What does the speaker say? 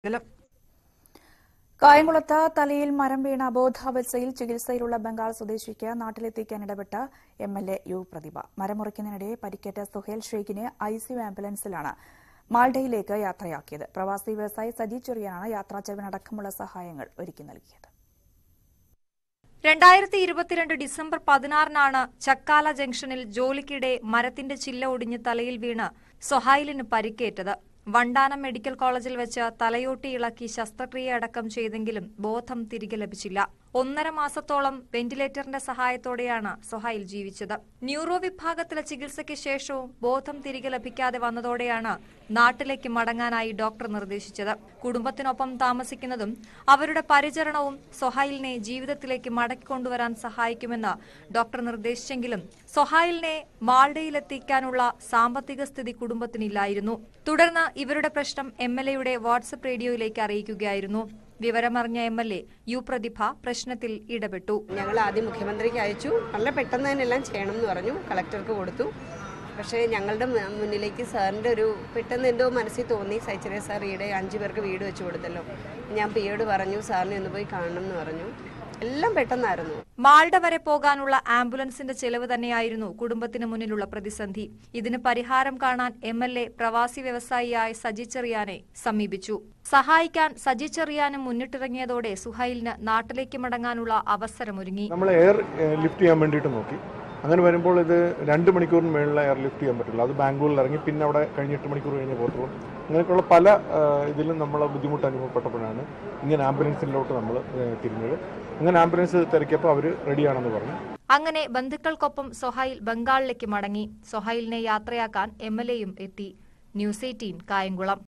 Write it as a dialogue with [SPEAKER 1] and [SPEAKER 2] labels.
[SPEAKER 1] ഇതിലും
[SPEAKER 2] കായംകുളത്ത് തലയിൽ മരം വീണ അബോധാവസ്ഥയിൽ ചികിത്സയിലുള്ള ബംഗാൾ സ്വദേശിക്ക് നാട്ടിലെത്തിക്കാൻ ഇടപെട്ട M L A U Prathibha മരം മുറിക്കുന്നതിനിടെ പരിക്കേറ്റ സുഹേൽ ഷെയ്ഖിനെ ഐസിയു ആംബുലൻസിലാണ് മാൾഡയിലേക്ക് യാത്രയാക്കിയത് പ്രവാസി വ്യവസായി സജി ചെറിയാനാണ് യാത്രാ ചെലവിനടക്കമുള്ള സഹായങ്ങൾ ഒരുക്കി നൽകിയത്
[SPEAKER 1] രണ്ടായിരത്തി ഇരുപത്തിരണ്ട് ഡിസംബർ പതിനാറിനാണ് ചക്കാല ജംഗ്ഷനിൽ ജോലിക്കിടെ മരത്തിന്റെ ചില്ല ഒടിഞ്ഞ് തലയിൽ വീണ് സൊഹൈലിന് പരിക്കേറ്റത് വണ്ടാനം മെഡിക്കൽ കോളേജിൽ വെച്ച് തലയോട്ടി ഇളക്കി ശസ്ത്രക്രിയ അടക്കം ചെയ്തെങ്കിലും ബോധം തിരികെ ലഭിച്ചില്ല ഒന്നര മാസത്തോളം വെന്റിലേറ്ററിന്റെ സഹായത്തോടെയാണ് സൊഹൈൽ ജീവിച്ചത് ന്യൂറോ വിഭാഗത്തിലെ ചികിത്സയ്ക്ക് ശേഷവും ബോധം തിരികെ ലഭിക്കാതെ വന്നതോടെയാണ് നാട്ടിലേക്ക് മടങ്ങാനായി ഡോക്ടർ നിർദ്ദേശിച്ചത് കുടുംബത്തിനൊപ്പം താമസിക്കുന്നതും അവരുടെ പരിചരണവും സൊഹൈലിനെ ജീവിതത്തിലേക്ക് മടക്കിക്കൊണ്ടുവരാൻ സഹായിക്കുമെന്ന് ഡോക്ടർ നിർദ്ദേശിച്ചെങ്കിലും സൊഹൈലിനെ മാൾഡയിലെത്തിക്കാനുള്ള സാമ്പത്തിക സ്ഥിതി കുടുംബത്തിനില്ലായിരുന്നു തുടർന്ന് ഇവരുടെ പ്രശ്നം എം എൽ എയുടെ വാട്സപ്പ് റേഡിയോയിലേക്ക് അറിയിക്കുകയായിരുന്നു വിവരമറിഞ്ഞ M L A U Prathibha പ്രശ്നത്തിൽ ഇടപെട്ടു
[SPEAKER 3] ഞങ്ങൾ ആദ്യം മുഖ്യമന്ത്രിക്ക് അയച്ചു വളരെ പെട്ടെന്ന് തന്നെ എല്ലാം ചെയ്യണം എന്ന് പറഞ്ഞു കളക്ടർക്ക് കൊടുത്തു പക്ഷേ ഞങ്ങളുടെ മു- മുന്നിലേക്ക് സാറിൻ്റെ ഒരു പെട്ടെന്ന് എന്തോ മനസ്സിൽ തോന്നി സൈച്ചറിയ സാർ ഈയിടെ അഞ്ചു പേർക്ക് വീട് വെച്ച് കൊടുത്തല്ലോ ഞാൻ പിയോട് പറഞ്ഞു സാറിനെ ഒന്ന് പോയി കാണണം എന്ന് പറഞ്ഞു എല്ലാം പെട്ടെന്നായിരുന്നു
[SPEAKER 1] മാൾഡ വരെ പോകാനുള്ള ആംബുലൻസിന്റെ ചെലവ് തന്നെയായിരുന്നു കുടുംബത്തിന് മുന്നിലുള്ള പ്രതിസന്ധി ഇതിന് പരിഹാരം കാണാൻ എം എൽ എ പ്രവാസി വ്യവസായിയായ സജി ചെറിയാനെ സമീപിച്ചു സഹായിക്കാൻ സജി ചെറിയാനും മുന്നിട്ടിറങ്ങിയതോടെ സുഹൈലിന് നാട്ടിലേക്ക് മടങ്ങാനുള്ള അവസരമൊരുങ്ങി
[SPEAKER 4] നമ്മൾ എയർ ലിഫ്റ്റ് ചെയ്യാൻ വേണ്ടിയിട്ട് നോക്കി അങ്ങനെ വരുമ്പോൾ ഇത് രണ്ട് മണിക്കൂറിന് മേളിൽ എയർ ലിഫ്റ്റ് ചെയ്യാൻ പറ്റില്ല അത് ബാംഗ്ലൂരിൽ ഇറങ്ങി പിന്നെ അവിടെ കഴിഞ്ഞ് എട്ട് മണിക്കൂർ കഴിഞ്ഞ് പോകത്തുള്ളൂ അങ്ങനെയൊക്കെയുള്ള പല ആ, ഇതിലും നമ്മൾ ബുദ്ധിമുട്ട് അനുഭവപ്പെട്ടപ്പോഴാണ് ഇങ്ങനെ ആംബുലൻസിലോട്ട് നമ്മൾ തിരിഞ്ഞത് അങ്ങനെ ആംബുലൻസ് തിരക്കിയപ്പോൾ അവർ റെഡിയാണെന്ന് പറഞ്ഞു
[SPEAKER 1] അങ്ങനെ ബന്ധുക്കൾക്കൊപ്പം സൊഹൈൽ ബംഗാളിലേക്ക് മടങ്ങി സൊഹൈലിനെ യാത്രയാക്കാൻ എം എൽ എയും എത്തി ന്യൂസ് എയ്റ്റീൻ കായംകുളം